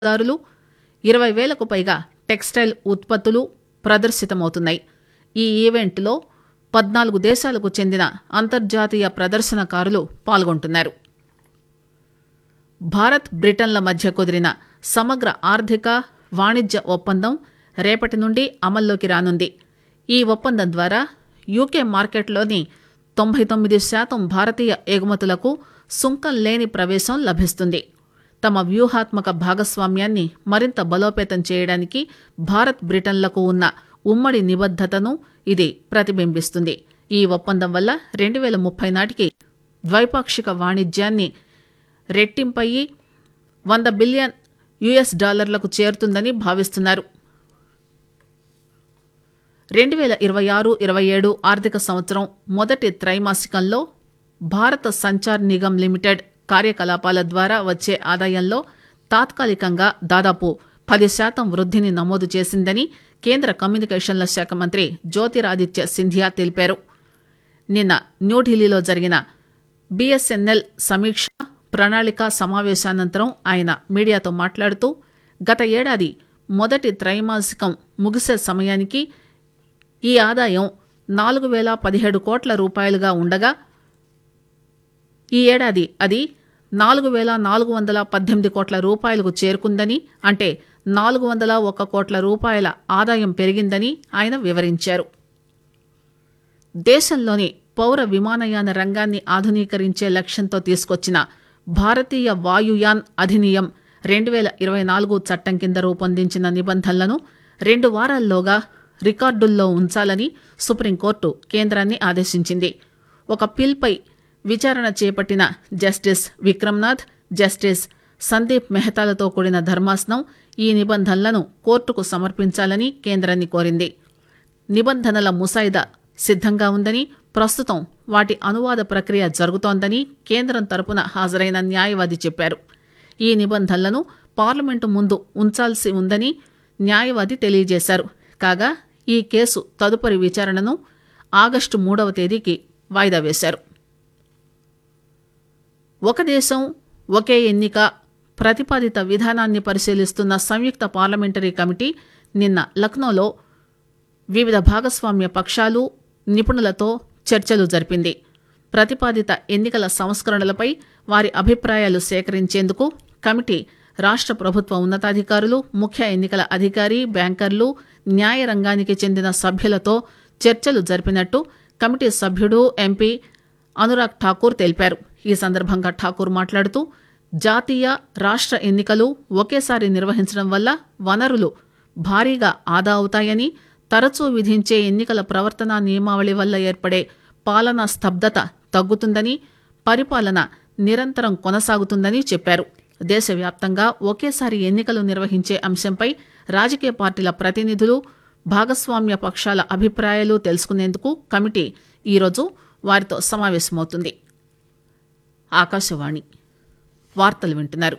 దారులు ఇరవై వేలకు పైగా టెక్స్టైల్ ఉత్పత్తులు ప్రదర్శితమవుతున్నాయి ఈ ఈవెంట్లో పద్నాలుగు దేశాలకు చెందిన అంతర్జాతీయ ప్రదర్శనకారులు పాల్గొంటున్నారు భారత్ బ్రిటన్ల మధ్య కుదిరిన సమగ్ర ఆర్థిక వాణిజ్య ఒప్పందం రేపటి నుండి అమల్లోకి రానుంది ఈ ఒప్పందం ద్వారా యూకే మార్కెట్లోని తొంభై తొమ్మిది శాతం భారతీయ ఎగుమతులకు సుంకం లేని ప్రవేశం లభిస్తుంది తమ వ్యూహాత్మక భాగస్వామ్యాన్ని మరింత బలోపేతం చేయడానికి భారత్ బ్రిటన్లకు ఉన్న ఉమ్మడి నిబద్దతను ఇది ప్రతిబింబిస్తుంది ఈ ఒప్పందం వల్ల రెండు వేల ముప్పై నాటికి ద్వైపాక్షిక వాణిజ్యాన్ని రెట్టింపయ్యి వంద బిలియన్ యుఎస్ డాలర్లకు చేరుతుందని భావిస్తున్నారు రెండు వేల ఇరవై ఆరు ఇరవై ఏడు ఆర్థిక సంవత్సరం మొదటి త్రైమాసికంలో భారత సంచార్ నిగమ్ లిమిటెడ్ కార్యకలాపాల ద్వారా వచ్చే ఆదాయంలో తాత్కాలికంగా దాదాపు పది శాతం వృద్ధిని నమోదు చేసిందని కేంద్ర కమ్యూనికేషన్ల శాఖ మంత్రి జ్యోతిరాదిత్య సింధియా తెలిపారు నిన్న న్యూఢిల్లీలో జరిగిన బీఎస్ఎన్ఎల్ సమీక్ష ప్రణాళిక సమావేశానంతరం ఆయన మీడియాతో మాట్లాడుతూ గత ఏడాది మొదటి త్రైమాసికం ముగిసే సమయానికి ఈ ఆదాయం నాలుగు వేల పదిహేడు కోట్ల రూపాయలుగా ఉండగా ఈ ఏడాది అది నాలుగు వేల నాలుగు వందల పద్దెనిమిది కోట్ల రూపాయలకు చేరుకుందని అంటే నాలుగు వందల ఒక్క కోట్ల రూపాయల ఆదాయం పెరిగిందని ఆయన వివరించారు దేశంలోని పౌర విమానయాన రంగాన్ని ఆధునీకరించే లక్ష్యంతో తీసుకొచ్చిన భారతీయ వాయుయాన్ అధినియం రెండు వేల ఇరవై నాలుగు చట్టం కింద రూపొందించిన నిబంధనలను రెండు వారాల్లోగా రికార్డుల్లో ఉంచాలని సుప్రీంకోర్టు కేంద్రాన్ని ఆదేశించింది ఒక పిల్పై విచారణ చేపట్టిన జస్టిస్ విక్రమ్నాథ్ జస్టిస్ సందీప్ మెహతాలతో కూడిన ధర్మాసనం ఈ నిబంధనలను కోర్టుకు సమర్పించాలని కేంద్రాన్ని కోరింది నిబంధనల ముసాయిదా సిద్ధంగా ఉందని ప్రస్తుతం వాటి అనువాద ప్రక్రియ జరుగుతోందని కేంద్రం తరపున హాజరైన న్యాయవాది చెప్పారు ఈ నిబంధనలను పార్లమెంటు ముందు ఉంచాల్సి ఉందని న్యాయవాది తెలియజేశారు కాగా ఈ కేసు తదుపరి విచారణను ఆగస్టు మూడవ తేదీకి వాయిదా వేశారు ఒక దేశం ఒకే ఎన్నిక ప్రతిపాదిత విధానాన్ని పరిశీలిస్తున్న సంయుక్త పార్లమెంటరీ కమిటీ నిన్న లక్నోలో వివిధ భాగస్వామ్య పక్షాలు నిపుణులతో చర్చలు జరిపింది ప్రతిపాదిత ఎన్నికల సంస్కరణలపై వారి అభిప్రాయాలు సేకరించేందుకు కమిటీ రాష్ట్ర ప్రభుత్వ ఉన్నతాధికారులు ముఖ్య ఎన్నికల అధికారి బ్యాంకర్లు న్యాయ రంగానికి చెందిన సభ్యులతో చర్చలు జరిపినట్టు కమిటీ సభ్యుడు ఎంపీ అనురాగ్ ఠాకూర్ తెలిపారు ఈ సందర్భంగా ఠాకూర్ మాట్లాడుతూ జాతీయ రాష్ట్ర ఎన్నికలు ఒకేసారి నిర్వహించడం వల్ల వనరులు భారీగా ఆదా అవుతాయని తరచూ విధించే ఎన్నికల ప్రవర్తన నియమావళి వల్ల ఏర్పడే పాలనా స్తబ్దత తగ్గుతుందని పరిపాలన నిరంతరం కొనసాగుతుందని చెప్పారు దేశవ్యాప్తంగా ఒకేసారి ఎన్నికలు నిర్వహించే అంశంపై రాజకీయ పార్టీల ప్రతినిధులు భాగస్వామ్య పక్షాల అభిప్రాయాలు తెలుసుకునేందుకు కమిటీ ఈరోజు వారితో సమావేశమవుతుంది ఆకాశవాణి వార్తలు వింటున్నారు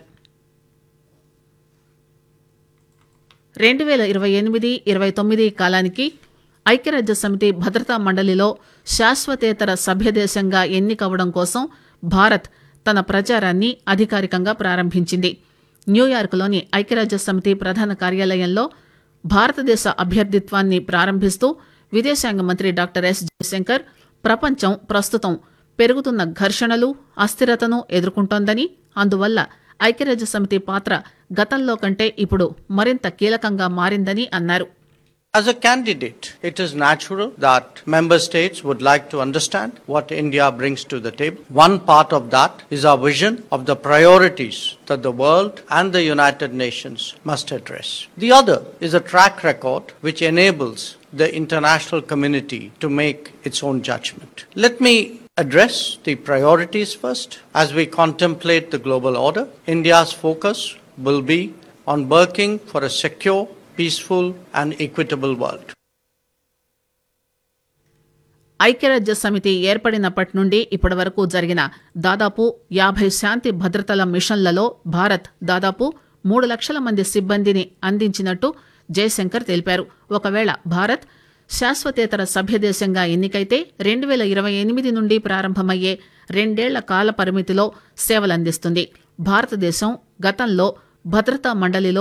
రెండు వేల ఇరవై ఎనిమిది ఇరవై తొమ్మిది కాలానికి ఐక్యరాజ్య సమితి భద్రతా మండలిలో శాశ్వతేతర సభ్యదేశంగా ఎన్నికవడం కోసం భారత్ తన ప్రచారాన్ని అధికారికంగా ప్రారంభించింది న్యూయార్క్లోని ఐక్యరాజ్య సమితి ప్రధాన కార్యాలయంలో భారతదేశ అభ్యర్థిత్వాన్ని ప్రారంభిస్తూ విదేశాంగ మంత్రి డాక్టర్ ఎస్ జయశంకర్ ప్రపంచం ప్రస్తుతం పెరుగుతున్న ఘర్షణలు అస్థిరతను ఎదుర్కొంటోందని అందువల్ల ఐక్యరాజ్య సమితి పాత్ర గతంలో కంటే ఇప్పుడు మరింత కీలకంగా మారిందని అన్నారు As a candidate, it is natural that member states would like to understand what India brings to the table. One part of that is our vision of the priorities that the world and the United Nations must address. The other is a track record which enables the international community to make its own judgment. Let me address the priorities first. As we contemplate the global order, India's focus will be on working for a secure, peaceful, and equitable world. ఐక్యరాజ్య సమితి ఏర్పడినప్పటి నుండి ఇప్పటి వరకు జరిగిన దాదాపు యాభై శాంతి భద్రతల మిషన్లలో భారత్ దాదాపు మూడు లక్షల మంది సిబ్బందిని అందించినట్టు జయశంకర్ తెలిపారు ఒకవేళ భారత్ శాశ్వతేతర సభ్యదేశంగా ఎన్నికైతే రెండు వేల ఇరవై ఎనిమిది నుండి ప్రారంభమయ్యే రెండేళ్ల కాల పరిమితిలో సేవలందిస్తుంది భారతదేశం గతంలో భద్రతా మండలిలో